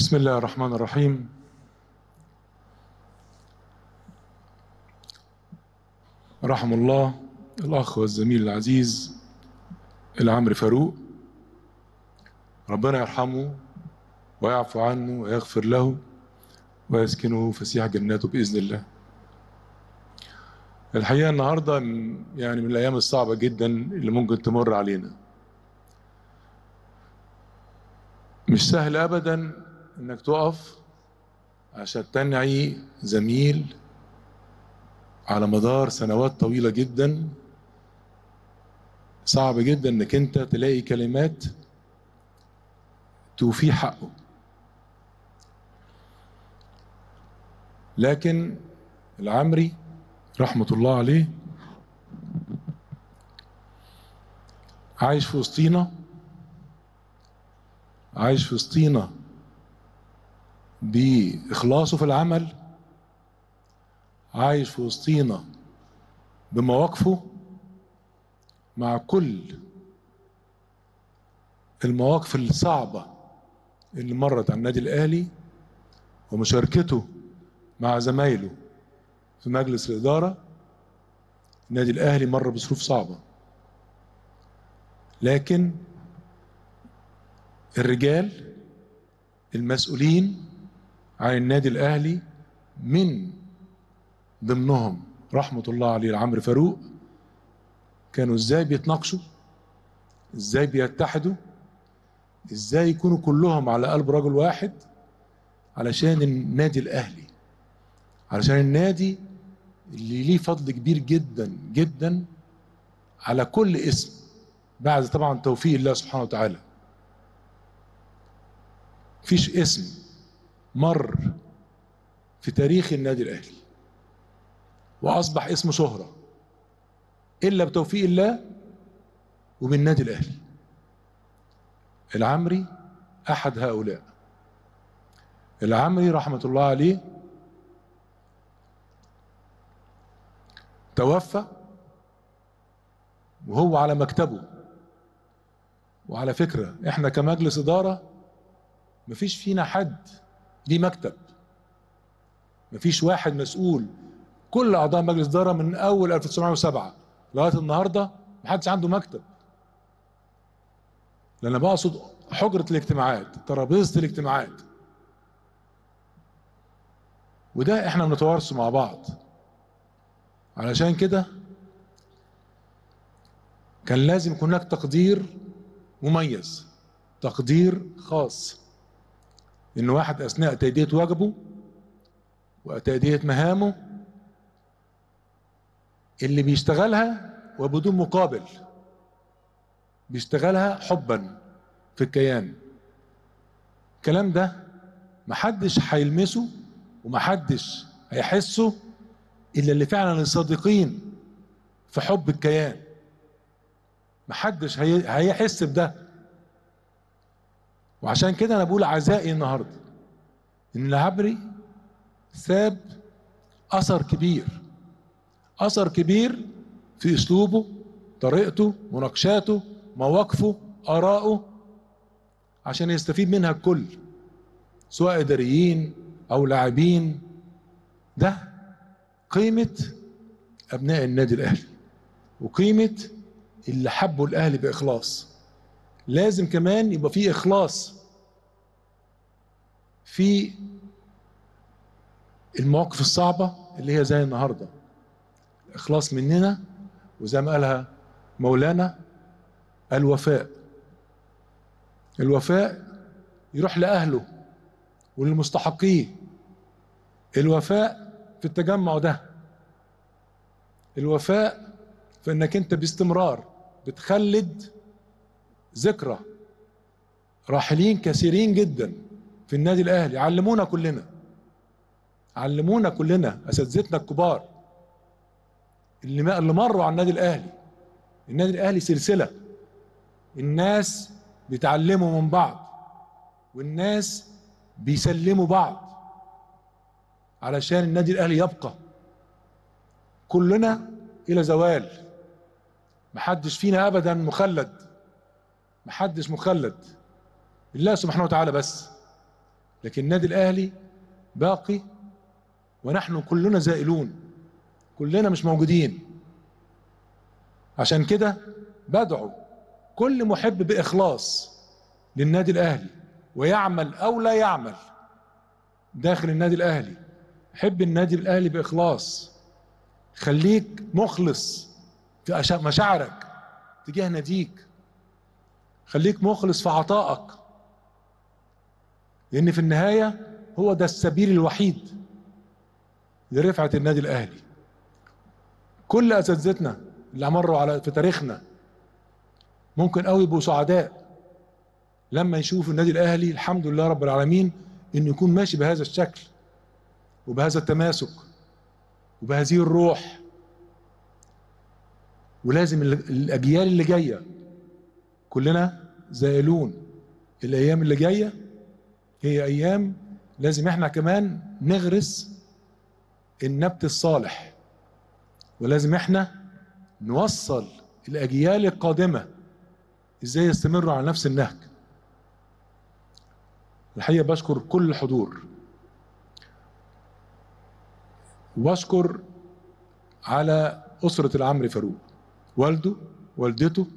بسم الله الرحمن الرحيم رحم الله الأخ والزميل العزيز العمري فاروق ربنا يرحمه ويعفو عنه ويغفر له ويسكنه فسيح جناته بإذن الله الحقيقة النهاردة يعني من الأيام الصعبة جدا اللي ممكن تمر علينا مش سهل أبدا إنك تقف عشان تنعي زميل على مدار سنوات طويلة جدا صعب جدا انك انت تلاقي كلمات توفيه حقه لكن العمري رحمة الله عليه عايش في وسطينا عايش في وسطينا بإخلاصه في العمل عايش في وسطينا بمواقفه مع كل المواقف الصعبة اللي مرت على النادي الأهلي ومشاركته مع زمايله في مجلس الإدارة النادي الأهلي مر بظروف صعبة لكن الرجال المسؤولين عن النادي الأهلي من ضمنهم رحمة الله عليه العمرو فاروق كانوا ازاي بيتناقشوا ازاي بيتحدوا ازاي يكونوا كلهم على قلب رجل واحد علشان النادي الاهلي علشان النادي اللي ليه فضل كبير جدا جدا على كل اسم بعد طبعا توفيق الله سبحانه وتعالى فيش اسم مر في تاريخ النادي الاهلي واصبح اسمه شهره الا بتوفيق الله وبالنادي الاهلي العمري احد هؤلاء العمري رحمه الله عليه توفى وهو على مكتبه وعلى فكره احنا كمجلس اداره مفيش فينا حد ليه مكتب مفيش واحد مسؤول كل اعضاء مجلس اداره من اول 1907 لغايه النهارده محدش عنده مكتب لان بقصد حجره الاجتماعات ترابيزه الاجتماعات وده احنا بنتوارثه مع بعض علشان كده كان لازم يكون هناك تقدير مميز تقدير خاص ان واحد اثناء تأدية واجبه وتأدية مهامه اللي بيشتغلها وبدون مقابل بيشتغلها حبا في الكيان الكلام ده محدش هيلمسه ومحدش هيحسه الا اللي فعلا الصادقين في حب الكيان محدش هي... هيحس بده وعشان كده انا بقول عزائي النهارده ان العبري ساب اثر كبير اثر كبير في اسلوبه طريقته مناقشاته مواقفه ارائه عشان يستفيد منها الكل سواء اداريين او لاعبين ده قيمه ابناء النادي الاهلي وقيمه اللي حبوا الاهلي باخلاص لازم كمان يبقى في اخلاص في المواقف الصعبه اللي هي زي النهارده اخلاص مننا وزي ما قالها مولانا الوفاء الوفاء يروح لاهله وللمستحقين الوفاء في التجمع ده الوفاء في انك انت باستمرار بتخلد ذكرى راحلين كثيرين جدا في النادي الاهلي علمونا كلنا علمونا كلنا اساتذتنا الكبار اللي ما اللي مروا على النادي الاهلي النادي الاهلي سلسله الناس بيتعلموا من بعض والناس بيسلموا بعض علشان النادي الاهلي يبقى كلنا الى زوال محدش فينا ابدا مخلد محدش مخلد الله سبحانه وتعالى بس لكن النادي الاهلي باقي ونحن كلنا زائلون كلنا مش موجودين عشان كده بدعو كل محب باخلاص للنادي الاهلي ويعمل او لا يعمل داخل النادي الاهلي حب النادي الاهلي باخلاص خليك مخلص في أشا- مشاعرك تجاه ناديك خليك مخلص في عطائك لان في النهايه هو ده السبيل الوحيد لرفعه النادي الاهلي كل اساتذتنا اللي مروا على في تاريخنا ممكن قوي يبقوا سعداء لما يشوفوا النادي الاهلي الحمد لله رب العالمين انه يكون ماشي بهذا الشكل وبهذا التماسك وبهذه الروح ولازم ال- الاجيال اللي جايه كلنا زائلون الايام اللي جايه هي ايام لازم احنا كمان نغرس النبت الصالح ولازم احنا نوصل الاجيال القادمه ازاي يستمروا على نفس النهج الحقيقه بشكر كل الحضور واشكر على اسره العمري فاروق والده والدته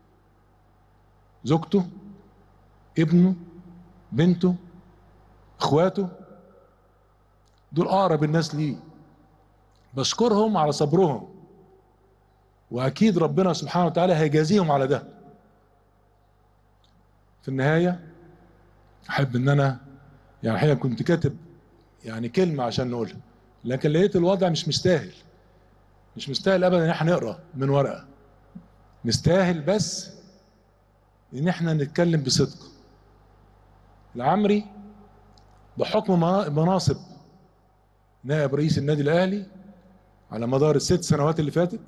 زوجته ابنه بنته اخواته دول اقرب الناس ليه بشكرهم على صبرهم واكيد ربنا سبحانه وتعالى هيجازيهم على ده في النهايه احب ان انا يعني الحقيقه كنت كاتب يعني كلمه عشان نقولها لكن لقيت الوضع مش مستاهل مش مستاهل ابدا ان احنا نقرا من ورقه مستاهل بس ان احنا نتكلم بصدق العمري بحكم منا- مناصب نائب رئيس النادي الاهلي على مدار الست سنوات اللي فاتت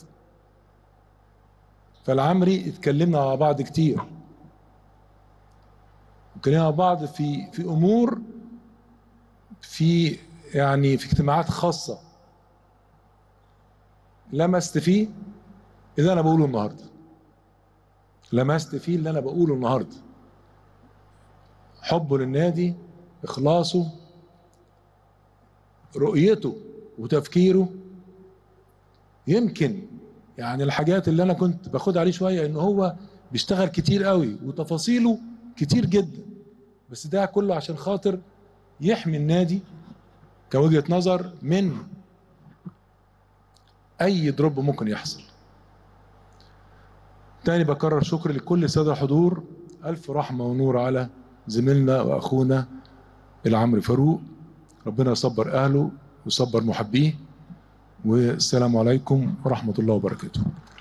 فالعمري اتكلمنا مع بعض كتير اتكلمنا مع بعض في في امور في يعني في اجتماعات خاصه لمست فيه اللي انا بقوله النهارده لمست فيه اللي انا بقوله النهارده حبه للنادي اخلاصه رؤيته وتفكيره يمكن يعني الحاجات اللي انا كنت باخد عليه شويه ان هو بيشتغل كتير قوي وتفاصيله كتير جدا بس ده كله عشان خاطر يحمي النادي كوجهه نظر من اي دروب ممكن يحصل تاني بكرر شكر لكل الساده الحضور الف رحمه ونور على زميلنا واخونا العمري فاروق ربنا يصبر اهله ويصبر محبيه والسلام عليكم ورحمه الله وبركاته